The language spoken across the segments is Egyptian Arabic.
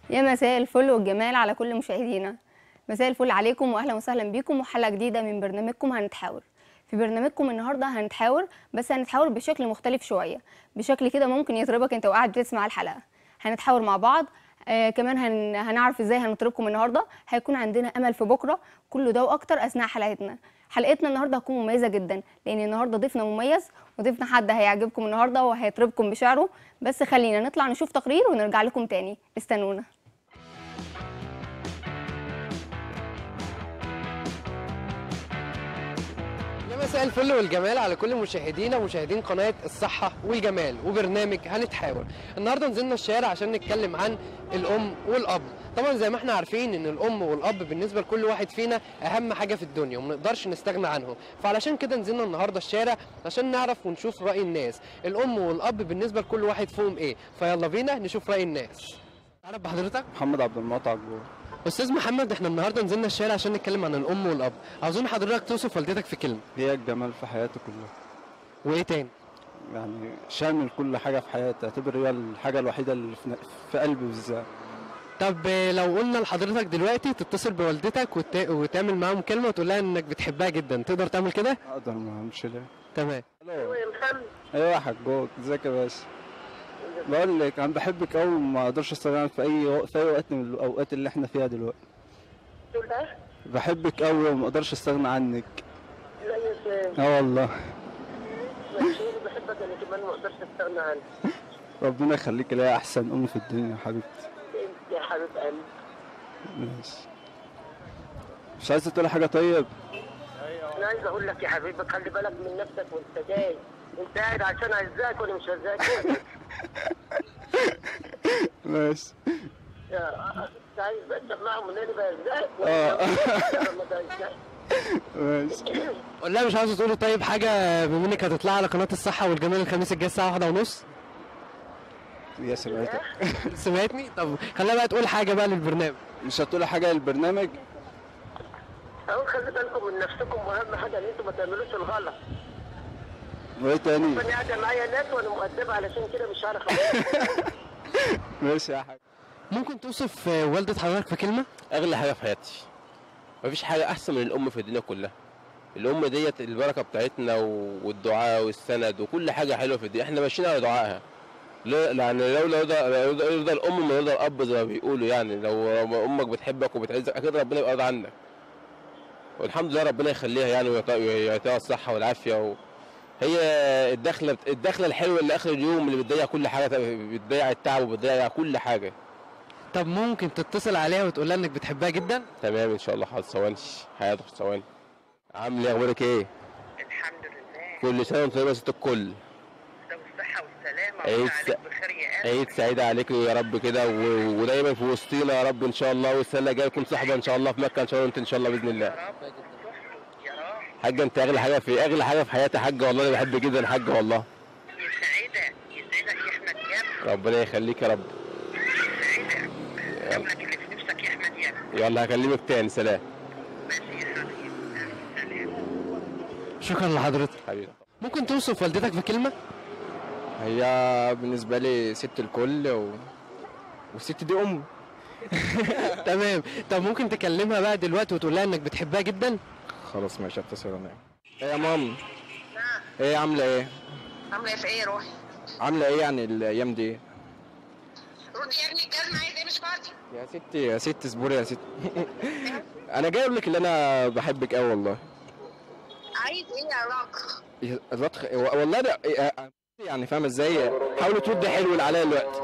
يا مساء الفل والجمال على كل مشاهدينا مساء الفل عليكم واهلا وسهلا بيكم وحلقه جديده من برنامجكم هنتحاور في برنامجكم النهارده هنتحاور بس هنتحاور بشكل مختلف شويه بشكل كده ممكن يطربك انت وقاعد بتسمع الحلقه هنتحاور مع بعض آه كمان هن... هنعرف ازاي هنطربكم النهارده هيكون عندنا امل في بكره كله ده واكتر اثناء حلقتنا حلقتنا النهارده هتكون مميزه جدا لان النهارده ضيفنا مميز وضيفنا حد هيعجبكم النهارده وهيطربكم بشعره بس خلينا نطلع نشوف تقرير ونرجع لكم تاني استنونا يا مساء الفل والجمال على كل مشاهدينا ومشاهدين قناة الصحة والجمال وبرنامج هنتحاور النهاردة نزلنا الشارع عشان نتكلم عن الأم والأب طبعا زي ما احنا عارفين ان الأم والأب بالنسبة لكل واحد فينا أهم حاجة في الدنيا ومنقدرش نستغنى عنهم فعلشان كده نزلنا النهاردة الشارع عشان نعرف ونشوف رأي الناس الأم والأب بالنسبة لكل واحد فيهم إيه فيلا بينا نشوف رأي الناس تعرف بحضرتك محمد عبد المعطى عجور أستاذ محمد احنا النهاردة نزلنا الشارع عشان نتكلم عن الأم والأب عاوزين حضرتك توصف والدتك في كلمة هي الجمال في حياتي كلها وإيه تاني يعني شامل كل حاجة في حياتي اعتبر هي الحاجة الوحيدة اللي في, في قلبي بالذات طب لو قلنا لحضرتك دلوقتي تتصل بوالدتك وت... وتعمل معاها مكالمه وتقول لها انك بتحبها جدا تقدر تعمل كده اقدر ما اعملش ليه تمام الو يا محمد ايوه يا حجوج ازيك يا باشا بقول لك انا بحبك قوي وما اقدرش استغنى عنك في اي وق- في اي وقت من الاوقات اللي احنا فيها دلوقتي تقول ده بحبك قوي وما اقدرش استغنى عنك لا يا سيدي اه والله ماشي بحبك انا كمان ما اقدرش استغنى عنك ربنا يخليك ليا احسن ام في الدنيا يا حبيبتي انت يا حبيب قلبي ماشي مش عايزه تقولي حاجه طيب انا عايز اقول لك يا حبيبي خلي بالك من نفسك وانت جاي انت قاعد عشان عايزاك وانا مش عايزاك ماشي يا- انت عايز بس معهم ان انا بعزاك اه. ما بعزاك. ماشي قول لها مش عاوز تقولي طيب حاجه بما انك هتطلع على قناه الصحه والجمال الخميس الجاي الساعه واحدة ونص يا سمعتك سمعتني طب خليها بقى تقول حاجه بقى للبرنامج مش هتقولي حاجه للبرنامج اقول خلي بالكم من نفسكم واهم حاجه ان انتوا ما تعملوش الغلط وايه تاني انا قاعده معايا ناس وانا مؤدبه علشان كده مش عارف أقول. ماشي يا حاج ممكن توصف آه، والده حضرتك في كلمه اغلى حاجه في حياتي مفيش حاجه احسن من الام في الدنيا كلها الام ديت البركه بتاعتنا و- والدعاء والسند وكل حاجه حلوه في الدنيا احنا ماشيين على دعائها لا- يعني لولا رضا لولا رضا الام من رضا الاب زي ما بيقولوا يعني لو امك بتحبك وبتعزك اكيد ربنا يبقى راضي عنك والحمد لله ربنا يخليها يعني ويعطيها- ويعطيها الصحه والعافيه و... هي الدخله الدخله الحلوه اللي اخر اليوم اللي بتضيع كل حاجه بتضيع التعب وبتضيع كل حاجه طب ممكن تتصل عليها وتقول لها انك بتحبها جدا تمام ان شاء الله حاضر ثواني حاضر ثواني عامل ايه اخبارك ايه الحمد لله كل سنه وانت طيبه يا ست الكل ده بالصحه والسلامه عيد وانت س- عليك بخير يا قلبي عيد سعيد عليك يا رب كده و... ودايما في وسطينا يا رب ان شاء الله والسنه الجايه تكون صاحبه ان شاء الله في مكه ان شاء الله انت ان شاء الله باذن الله يا رب تحفظ يا رب حاجه انت اغلى حاجه في اغلى حاجه في حياتي يا حاجه والله انا بحبك جدا يا حاجه والله يسعدك يسعدك يا احمد جاب ربنا يخليك يا رب يسعدك جابلك اللي في نفسك يا احمد جاب يلا هكلمك تاني سلام ماشي يا حبيبي سلام شكرا لحضرتك حبيبي ممكن توصف والدتك في كلمه هي بالنسبه لي ست الكل و... والست دي ام تمام طب ممكن تكلمها بقى دلوقتي وتقول لها انك بتحبها جدا خلاص ماشي اتصل انا ايه يا مام ايه عامله ايه عامله ايه في ايه يا روحي؟ عامله ايه يعني الايام دي ردي يا ابني الجزمه عايز ايه مش فاضي يا ستي يا ست اصبري يا ست انا جاي اقول لك ان انا بحبك قوي والله عايز ايه يا راجل؟ يا- الوضع خ- والله ده يعني فاهمه ازاي حاولي تردي حلو اللي عليا دلوقتي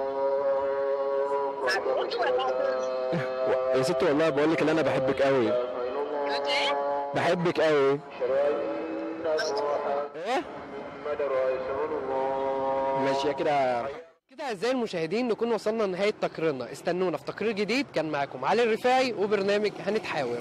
هتردي ولا هتردي؟ يا ستي والله بقول لك ان انا بحبك قوي قلت ايه؟ بحبك قوي ايه ماشي يا كده كده اعزائي المشاهدين نكون وصلنا لنهايه تقريرنا استنونا في تقرير جديد كان معاكم علي الرفاعي وبرنامج هنتحاور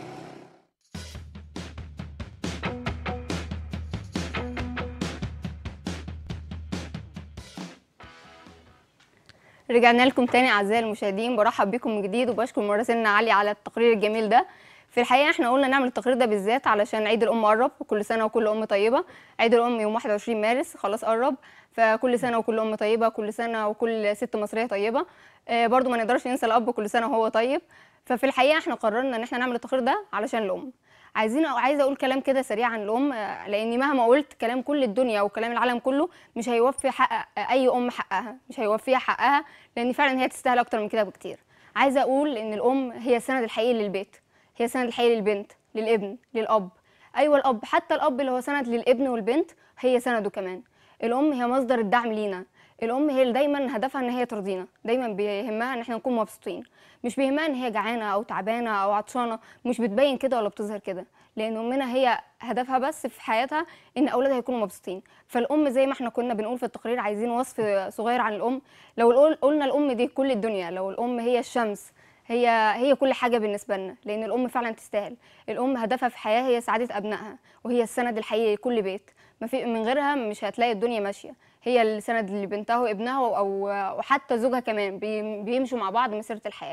رجعنا لكم تاني اعزائي المشاهدين برحب بيكم من جديد وبشكر مراسلنا علي على التقرير الجميل ده في الحقيقه احنا قلنا نعمل التقرير ده بالذات علشان عيد الام قرب وكل سنه وكل ام طيبه عيد الام يوم 21 مارس خلاص قرب فكل سنه وكل ام طيبه كل سنه وكل ست مصريه طيبه آه، برضو ما نقدرش ننسى الاب كل سنه وهو طيب ففي الحقيقه احنا قررنا ان احنا نعمل التقرير ده علشان الام عايزين عايزه اقول كلام كده سريع عن الام آه، لاني مهما قلت كلام كل الدنيا وكلام العالم كله مش هيوفي حق اي ام حقها مش هيوفيها حقها لان فعلا هي تستاهل اكتر من كده بكتير عايزه اقول ان الام هي السند الحقيقي للبيت هي السند الحقيقي للبنت للابن للاب ايوه الاب حتى الاب اللي هو سند للابن والبنت هي سنده كمان الام هي مصدر الدعم لينا الام هي اللي دايما هدفها ان هي ترضينا دايما بيهمها ان احنا نكون مبسوطين مش بيهمها ان هي جعانه او تعبانه او عطشانه مش بتبين كده ولا بتظهر كده لان امنا هي هدفها بس في حياتها ان اولادها يكونوا مبسوطين فالام زي ما احنا كنا بنقول في التقرير عايزين وصف صغير عن الام لو القول- قلنا الام دي كل الدنيا لو الام هي الشمس هي هي كل حاجه بالنسبه لنا لان الام فعلا تستاهل الام هدفها في الحياه هي سعاده ابنائها وهي السند الحقيقي لكل بيت ما في من غيرها مش هتلاقي الدنيا ماشيه هي السند لبنتها وابنها او وحتى زوجها كمان بي- بيمشوا مع بعض مسيره الحياه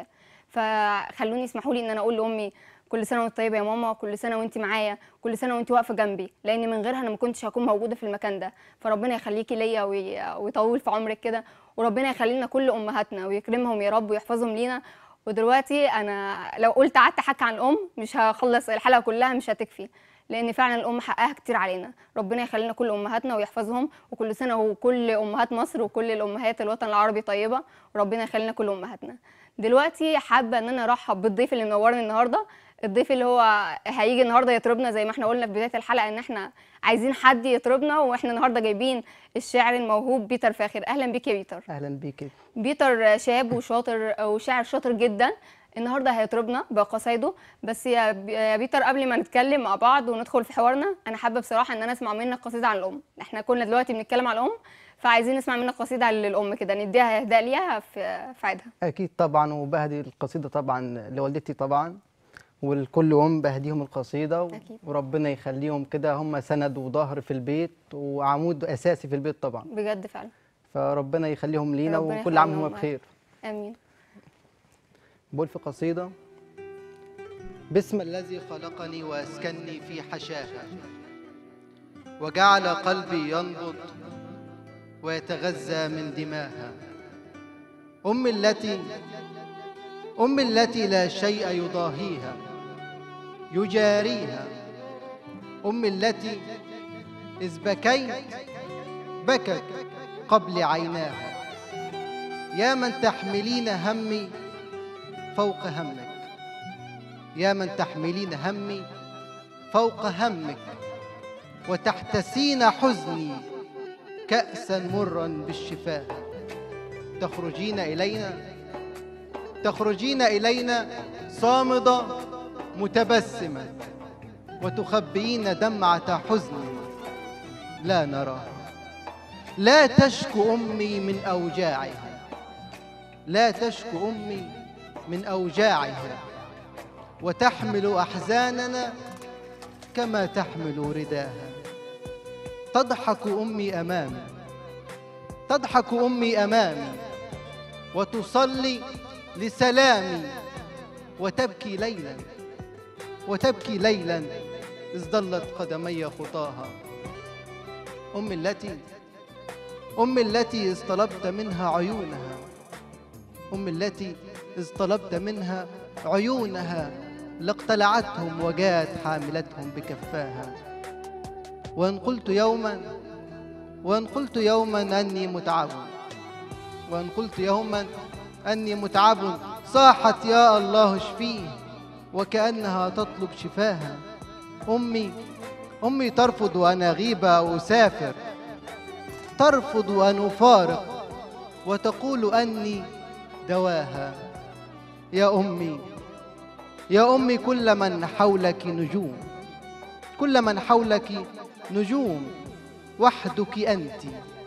فخلوني اسمحوا لي ان انا اقول لامي كل سنه وانت طيبه يا ماما كل سنه وانت معايا كل سنه وانت واقفه جنبي لان من غيرها انا ما كنتش هكون موجوده في المكان ده فربنا يخليكي ليا وي- ويطول في عمرك كده وربنا يخلي لنا كل امهاتنا ويكرمهم يا رب ويحفظهم لينا ودلوقتي انا لو قلت قعدت احكي عن الام مش هخلص الحلقه كلها مش هتكفي لان فعلا الام حقها كتير علينا ربنا يخلي لنا كل امهاتنا ويحفظهم وكل سنه وكل امهات مصر وكل الامهات الوطن العربي طيبه وربنا يخلي لنا كل امهاتنا دلوقتي حابه ان انا ارحب بالضيف اللي منورني النهارده الضيف اللي هو هيجي النهارده يطربنا زي ما احنا قلنا في بدايه الحلقه ان احنا عايزين حد يطربنا واحنا النهارده جايبين الشاعر الموهوب بيتر فاخر اهلا بيك يا بيتر اهلا بيك بيتر شاب وشاطر وشاعر شاطر جدا النهارده هيطربنا بقصايده بس يا بي- يا بيتر قبل ما نتكلم مع بعض وندخل في حوارنا انا حابه بصراحه ان انا اسمع منك قصيده عن الام احنا كنا دلوقتي بنتكلم عن الام فعايزين نسمع منك قصيده للام كده نديها اهداء ليها في في عيدها اكيد طبعا وبهدي القصيده طبعا لوالدتي طبعا والكل ام بهديهم القصيده و- أكيد. وربنا يخليهم كده هم سند وظهر في البيت وعمود اساسي في البيت طبعا بجد فعلا فربنا يخليهم لينا ربنا وكل عام يخليهم هم معاك. بخير امين بقول في قصيده باسم الذي خلقني واسكنني في حشاها وجعل قلبي ينبض ويتغذى من دماها أمي التي أمي التي لا شيء يضاهيها يجاريها أمي التي إذ بكيت بكت قبل عيناها يا من تحملين همي فوق همك يا من تحملين همي فوق همك وتحتسين حزني كأسا مرا بالشفاه تخرجين إلينا تخرجين إلينا صامدة متبسمة وتخبئين دمعة حزن لا نراها لا تشكو أمي من أوجاعها لا تشكو أمي من أوجاعها وتحمل أحزاننا كما تحمل رداها تضحك أمي أمامي تضحك أمي أمامي وتصلي لسلامي وتبكي ليلا وتبكي ليلا إذ ضلت قدمي خطاها أمي التي أمي التي إذ طلبت منها عيونها أمي التي إذ طلبت منها عيونها لاقتلعتهم وجاءت حاملتهم بكفاها وإن قلت يوما وإن قلت يوما أني متعب وإن قلت يوما أني متعب صاحت يا الله اشفيه وكأنها تطلب شفاها أمي أمي ترفض أن أغيب أو أسافر ترفض أن أفارق وتقول أني دواها يا أمي يا أمي كل من حولك نجوم كل من حولك نجوم وحدك أنت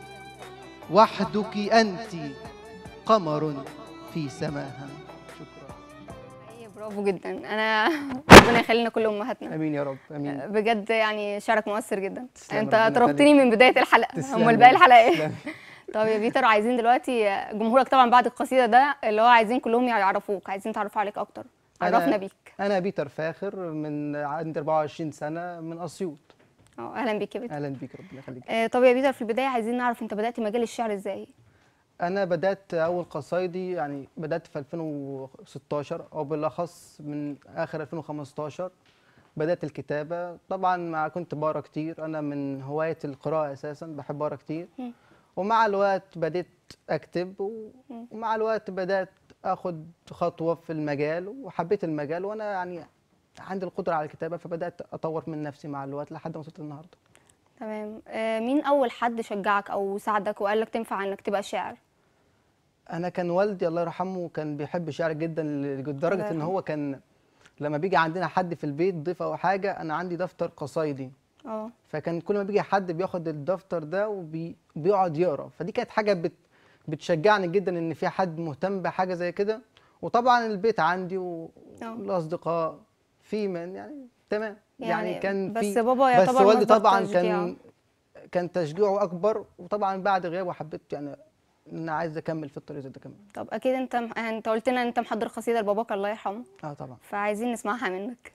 وحدك أنت قمر في سماها شكرا أي برافو جدا انا ربنا يخلي لنا كل امهاتنا امين يا رب امين بجد يعني شعرك مؤثر جدا تسلم، انت ربنا طربتني من بدايه الحلقه تسلم. امال باقي الحلقه ايه تسلم. طب يا بيتر عايزين دلوقتي جمهورك طبعا بعد القصيده ده اللي هو عايزين كلهم يعرفوك عايزين تعرفوا عليك اكتر أنا- عرفنا بيك انا بيتر فاخر من عندي 24 سنه من اسيوط اه اهلا بيك يا بيتر اهلا بيك ربنا يخليك آه طب يا بيتر في البدايه عايزين نعرف انت بدات مجال الشعر ازاي انا بدات اول قصايدي يعني بدات في 2016 او بالاخص من اخر 2015 بدات الكتابه طبعا مع كنت بقرا كتير انا من هوايه القراءه اساسا بحب اقرا كتير مم. ومع الوقت بديت اكتب و- ومع الوقت بدات اخد خطوه في المجال وحبيت المجال وانا يعني عندي القدره على الكتابه فبدات اطور من نفسي مع الوقت لحد ما وصلت النهارده تمام آه مين اول حد شجعك او ساعدك وقال لك تنفع انك تبقى شاعر انا كان والدي الله يرحمه كان بيحب الشعر جدا لدرجه ان يرحمه. هو كان لما بيجي عندنا حد في البيت ضيف او حاجه انا عندي دفتر قصايدي اه فكان كل ما بيجي حد بياخد الدفتر ده وبيقعد يقرا فدي كانت حاجه بت بتشجعني جدا ان في حد مهتم بحاجه زي كده وطبعا البيت عندي و- آه. والاصدقاء في من يعني تمام يعني, يعني كان بس في بابا بس يعتبر والدي مصدر طبعا تشجيع. كان كان تشجيعه اكبر وطبعا بعد غيابه حبيت يعني ان انا عايز اكمل في الطريق ده كمان طب اكيد انت انت قلت لنا ان انت محضر قصيده لباباك الله يرحمه اه طبعا فعايزين نسمعها منك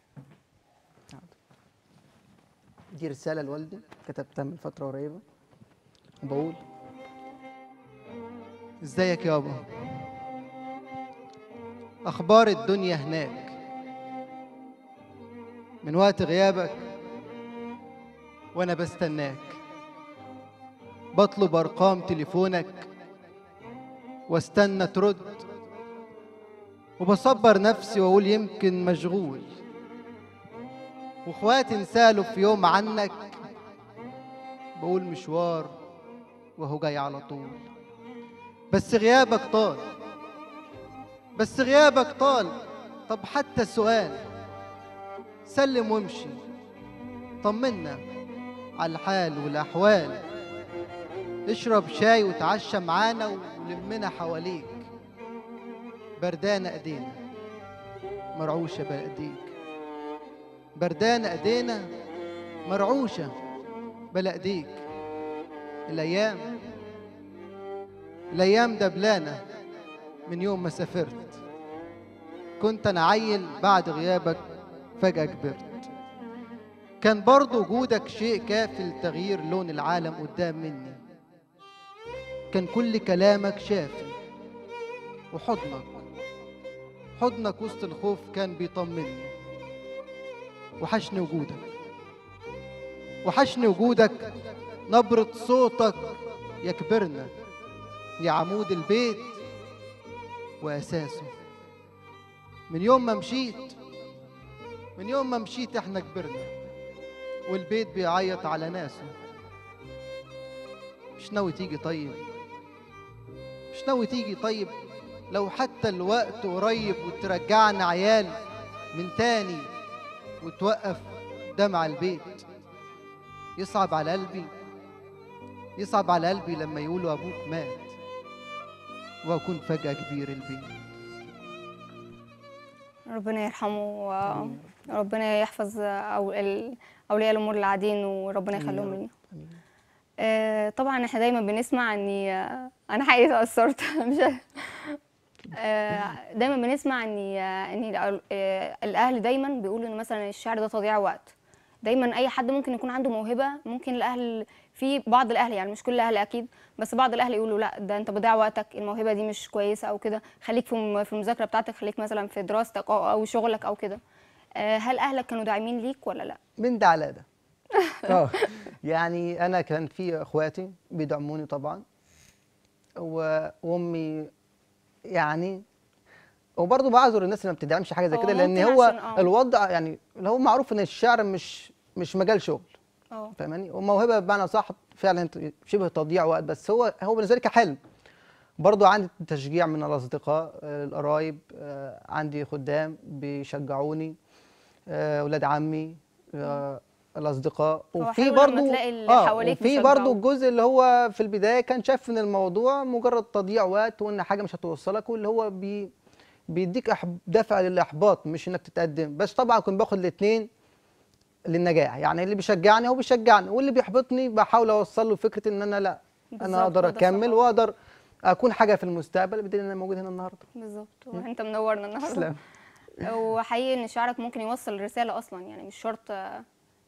دي رسالة لوالدي كتبتها من فترة قريبة وبقول ازيك يابا أخبار الدنيا هناك من وقت غيابك وأنا بستناك بطلب أرقام تليفونك واستنى ترد وبصبر نفسي وأقول يمكن مشغول واخواتي انسالوا في يوم عنك بقول مشوار وهو جاي على طول بس غيابك طال بس غيابك طال طب حتى سؤال سلم وامشي طمنا على الحال والاحوال اشرب شاي وتعشى معانا ولمنا حواليك بردانة ايدينا مرعوشة بايديك بردانة ايدينا مرعوشة بلا ايديك الايام الايام دبلانة من يوم ما سافرت كنت انا عيل بعد غيابك فجأة كبرت كان برضو وجودك شيء كافي لتغيير لون العالم قدام مني كان كل كلامك شافي وحضنك حضنك وسط الخوف كان بيطمني وحشني وجودك وحشني وجودك نبرة صوتك يا كبرنا يا عمود البيت وأساسه من يوم ما مشيت من يوم ما مشيت احنا كبرنا والبيت بيعيط على ناسه مش ناوي تيجي طيب مش ناوي تيجي طيب لو حتى الوقت قريب وترجعنا عيال من تاني وتوقف دمع البيت يصعب على قلبي يصعب على قلبي لما يقولوا ابوك مات واكون فجأة كبير البيت ربنا يرحمه وربنا يحفظ أو ال- اولياء الامور العادين وربنا آمين يا يخليهم رب. لنا آه، طبعا احنا دايما بنسمع اني آه، انا حقيقي اتاثرت مش آه، دايما بنسمع ان آه، ان الأ- آه، الاهل دايما بيقولوا ان مثلا الشعر ده تضييع وقت دايما اي حد ممكن يكون عنده موهبه ممكن الاهل في بعض الاهل يعني مش كل الاهل اكيد بس بعض الاهل يقولوا لا ده انت بتضيع وقتك الموهبه دي مش كويسه او كده خليك في الم- في المذاكره بتاعتك خليك مثلا في دراستك او أو شغلك او كده آه، هل اهلك كانوا داعمين ليك ولا لا من ده على ده اه يعني انا كان في اخواتي بيدعموني طبعا و- وامي يعني وبرضه بعذر الناس اللي ما بتدعمش حاجه زي هو كده لان ممكن هو عشان- آه. الوضع يعني اللي هو معروف ان الشعر مش مش مجال شغل اه فاهماني وموهبه بمعنى صح فعلا شبه تضييع وقت بس هو هو بالنسبه لي كحلم برضو عندي تشجيع من الاصدقاء آه، القرايب آه، عندي خدام بيشجعوني آه، ولاد عمي آه، الاصدقاء هو وفي حلو لما برضو تلاقي اللي حواليك وفي بيشجعوك. برضو الجزء اللي هو في البدايه كان شاف ان الموضوع مجرد تضييع وقت وان حاجه مش هتوصلك واللي هو بي بيديك أح- دفع للاحباط مش انك تتقدم بس طبعا كنت باخد الاثنين للنجاح يعني اللي بيشجعني هو بيشجعني واللي بيحبطني بحاول اوصل له فكره ان انا لا بالظبط، انا اقدر هو ده اكمل الصح. واقدر اكون حاجه في المستقبل بدليل ان انا موجود هنا النهارده بالظبط وانت منورنا النهارده تسلم وحقيقي ان شعرك ممكن يوصل رساله اصلا يعني مش شرط آه،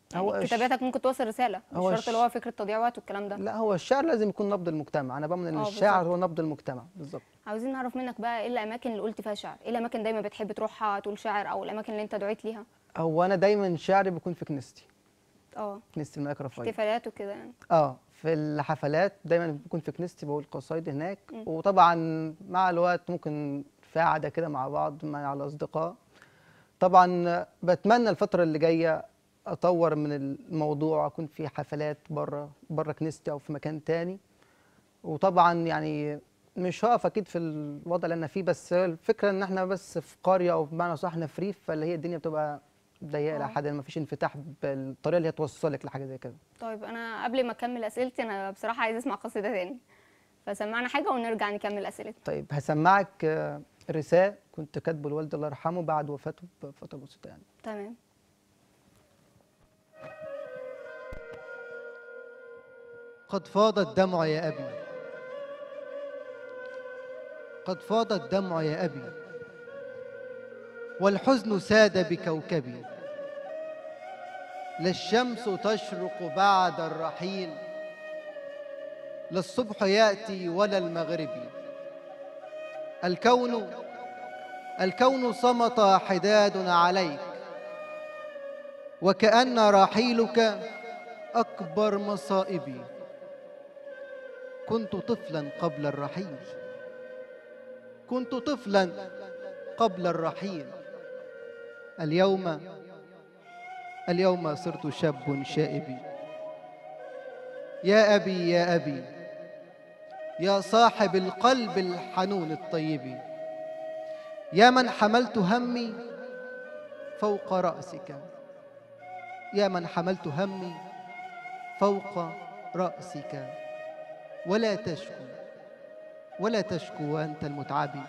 هو يعني الش- كتاباتك ممكن توصل رساله مش هو شرط الش- اللي هو فكره تضييع وقت والكلام ده لا هو الشعر لازم يكون نبض المجتمع انا بؤمن ان آه، الشعر بالظبط. هو نبض المجتمع بالظبط عاوزين نعرف منك بقى ايه الاماكن اللي قلت فيها شعر ايه الاماكن دايما بتحب تروحها تقول شعر او الاماكن اللي انت دعيت ليها هو انا دايما شعري بيكون في كنيستي اه كنيستي الملك رفاعي احتفالات وكده يعني اه في الحفلات دايما بكون في كنيستي بقول قصايد هناك مم. وطبعا مع الوقت ممكن في قعده كده مع بعض مع الاصدقاء طبعا بتمنى الفتره اللي جايه اطور من الموضوع اكون في حفلات بره بره كنيستي او في مكان تاني وطبعا يعني مش هقف اكيد في الوضع اللي انا فيه بس الفكره ان احنا بس في قريه او بمعنى صح احنا في ريف فاللي هي الدنيا بتبقى ضيقه آه. لحد ما فيش انفتاح بالطريقه اللي هي توصلك لحاجه زي كده طيب انا قبل ما اكمل اسئلتي انا بصراحه عايزه اسمع قصيده تاني فسمعنا حاجه ونرجع نكمل اسئلتنا طيب هسمعك آه، رسالة كنت كاتبه لوالدي الله يرحمه بعد وفاته بفترة بسيطة يعني تمام قد فاض الدمع يا أبي قد فاض الدمع يا أبي والحزن ساد بكوكبي لا الشمس تشرق بعد الرحيل لا الصبح يأتي ولا المغرب الكون الكون صمت حداد عليك وكأن رحيلك أكبر مصائبي كنت طفلا قبل الرحيل كنت طفلا قبل الرحيل اليوم اليوم صرت شاب شائب يا أبي يا أبي يا صاحب القلب الحنون الطيب يا من حملت همي فوق رأسك يا من حملت همي فوق رأسك ولا تشكو ولا تشكو وأنت المتعبي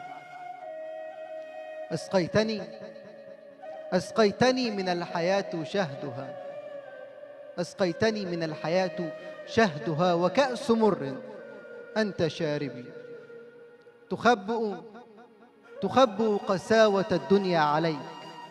أسقيتني أسقيتني من الحياة شهدها أسقيتني من الحياة شهدها وكأس مر أنت شاربي تخبئ تخبئ قساوة الدنيا عليك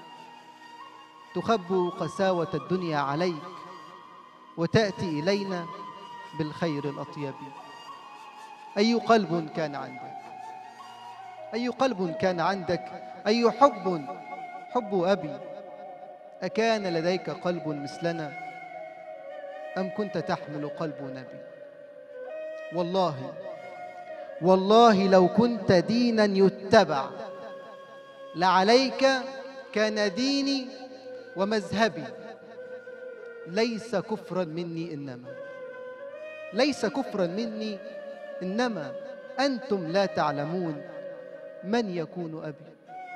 تخبئ قساوة الدنيا عليك وتأتي إلينا بالخير الأطيب أي قلب كان عندك أي قلب كان عندك أي حب حب أبي أكان لديك قلب مثلنا أم كنت تحمل قلب نبي والله والله لو كنت دينا يتبع لعليك كان ديني ومذهبي ليس كفرا مني انما ليس كفرا مني انما انتم لا تعلمون من يكون ابي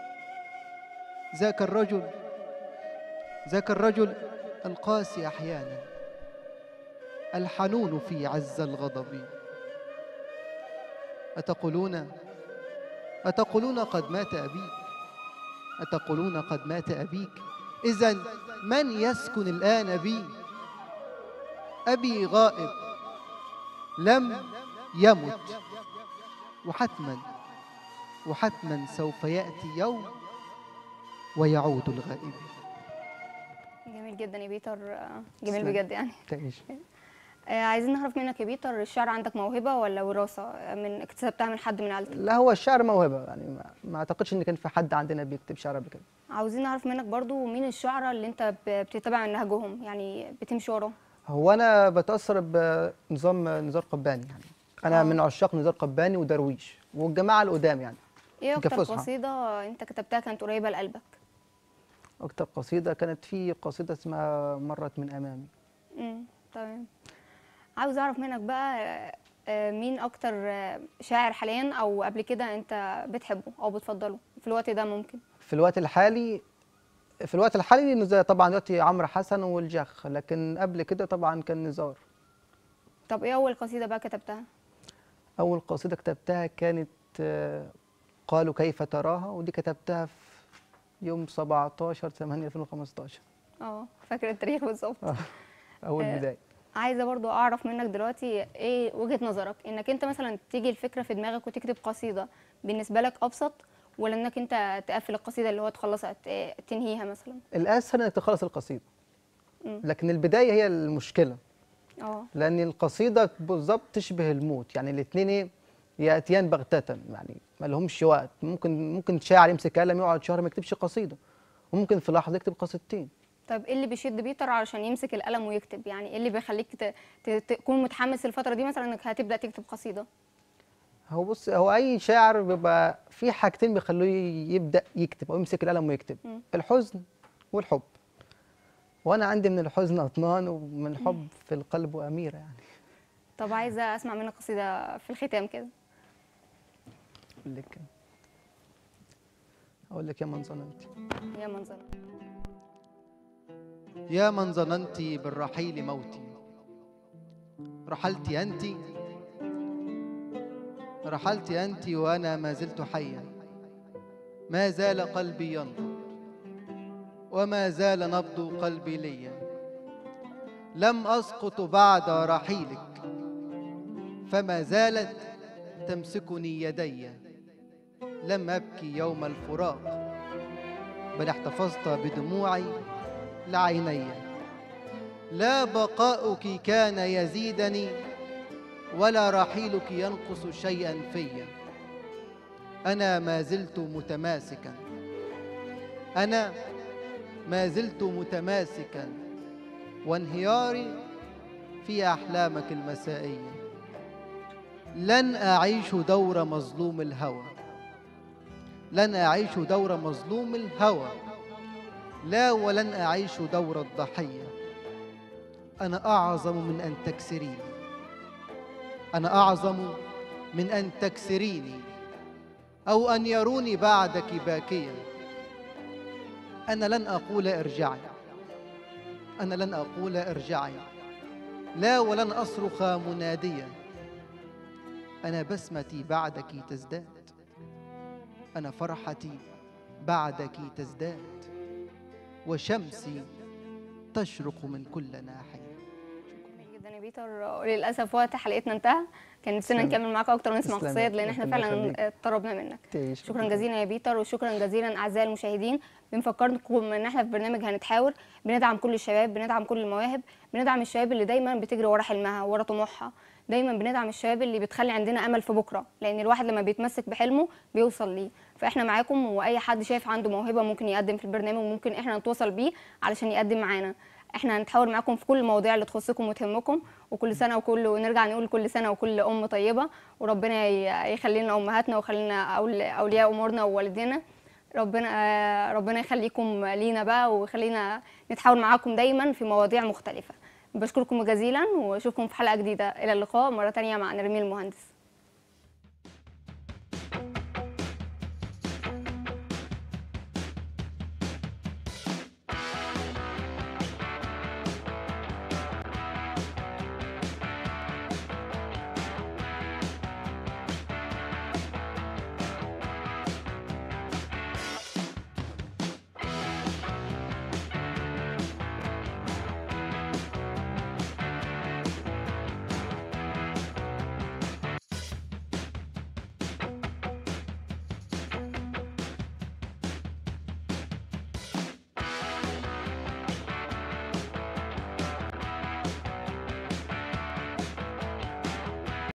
ذاك الرجل ذاك الرجل القاسي احيانا الحنون في عز الغضب اتقولون اتقولون قد مات ابيك اتقولون قد مات ابيك اذا من يسكن الان بي ابي غائب لم يمت وحتما وحتما سوف ياتي يوم ويعود الغائب جميل جدا يا بيتر آه، جميل تسلم. بجد يعني تعيش آه، عايزين نعرف منك يا بيتر الشعر عندك موهبه ولا وراثه آه، من اكتسبتها من حد من عيلتك لا هو الشعر موهبه يعني ما, ما اعتقدش ان كان في حد عندنا بيكتب شعر قبل كده عاوزين نعرف منك برضو مين الشعراء اللي انت ب- بتتبع من نهجهم يعني بتمشي وراه هو انا بتاثر بنظام نزار قباني يعني انا آه. من عشاق نزار قباني ودرويش والجماعه القدام يعني ايه اكتر كفصحى. قصيده انت كتبتها كانت قريبه لقلبك اكتر قصيده كانت في قصيده اسمها مرت من امامي امم تمام عاوز اعرف منك بقى آه، آه، مين اكتر آه، شاعر حاليا او قبل كده انت بتحبه او بتفضله في الوقت ده ممكن في الوقت الحالي في الوقت الحالي نزار طبعا دلوقتي عمرو حسن والجخ لكن قبل كده طبعا كان نزار طب ايه اول قصيده بقى كتبتها اول قصيده كتبتها كانت آه، قالوا كيف تراها ودي كتبتها في يوم 17 8 2015 اه فاكره التاريخ بالظبط اول آه، بدايه عايزه برضو اعرف منك دلوقتي ايه وجهه نظرك انك انت مثلا تيجي الفكره في دماغك وتكتب قصيده بالنسبه لك ابسط ولا انك انت تقفل القصيده اللي هو تخلصها ت- تنهيها مثلا الاسهل انك تخلص القصيده مم. لكن البدايه هي المشكله اه لان القصيده بالظبط تشبه الموت يعني الاثنين ايه ياتيان بغته يعني ما لهمش وقت ممكن ممكن شاعر يمسك قلم يقعد شهر ما يكتبش قصيده وممكن في لحظه يكتب قصيدتين طب ايه اللي بيشد بيتر علشان يمسك القلم ويكتب يعني ايه اللي بيخليك ت... ت... تكون متحمس الفتره دي مثلا انك هتبدا تكتب قصيده هو بص هو اي شاعر بيبقى في حاجتين بيخلوه يبدا يكتب او يمسك القلم ويكتب مم. الحزن والحب وانا عندي من الحزن اطنان ومن الحب في القلب اميره يعني طب عايزه اسمع منك قصيده في الختام كده اقول لك اقول لك يا من ظننتي يا منظر يا من ظننت بالرحيل موتي رحلت أنت رحلت أنت وأنا ما زلت حيا ما زال قلبي ينبض وما زال نبض قلبي ليا لم أسقط بعد رحيلك فما زالت تمسكني يدي لم أبكي يوم الفراق بل احتفظت بدموعي لعيني لا بقاؤك كان يزيدني ولا رحيلك ينقص شيئا في انا ما زلت متماسكا انا ما زلت متماسكا وانهياري في احلامك المسائيه لن اعيش دور مظلوم الهوى لن اعيش دور مظلوم الهوى لا ولن أعيش دور الضحية أنا أعظم من أن تكسريني أنا أعظم من أن تكسريني أو أن يروني بعدك باكيا أنا لن أقول ارجعي أنا لن أقول ارجعي لا ولن أصرخ مناديا أنا بسمتي بعدك تزداد أنا فرحتي بعدك تزداد وشمسي تشرق من كل ناحية جميل جدا يا بيتر للاسف وقت حلقتنا انتهى كان نفسنا تسلم. نكمل معاك اكتر ونسمع تسلم. قصايد لان احنا ربنا فعلا يخليك. اضطربنا منك تعيش شكرا جزيلا يا بيتر وشكرا جزيلا اعزائي المشاهدين بنفكركم ان احنا في برنامج هنتحاور بندعم كل الشباب بندعم كل المواهب بندعم الشباب اللي دايما بتجري ورا حلمها ورا طموحها دايما بندعم الشباب اللي بتخلي عندنا امل في بكره لان الواحد لما بيتمسك بحلمه بيوصل ليه فاحنا معاكم واي حد شايف عنده موهبه ممكن يقدم في البرنامج وممكن احنا نتواصل بيه علشان يقدم معانا احنا هنتحاور معاكم في كل المواضيع اللي تخصكم وتهمكم وكل سنه وكل ونرجع نقول كل سنه وكل ام طيبه وربنا ي- يخلي لنا امهاتنا ويخلينا أول- اولياء امورنا ووالدينا ربنا آه، ربنا يخليكم لينا بقى ويخلينا نتحاور معاكم دايما في مواضيع مختلفه بشكركم جزيلا واشوفكم في حلقه جديده الى اللقاء مره تانية مع نرمين المهندس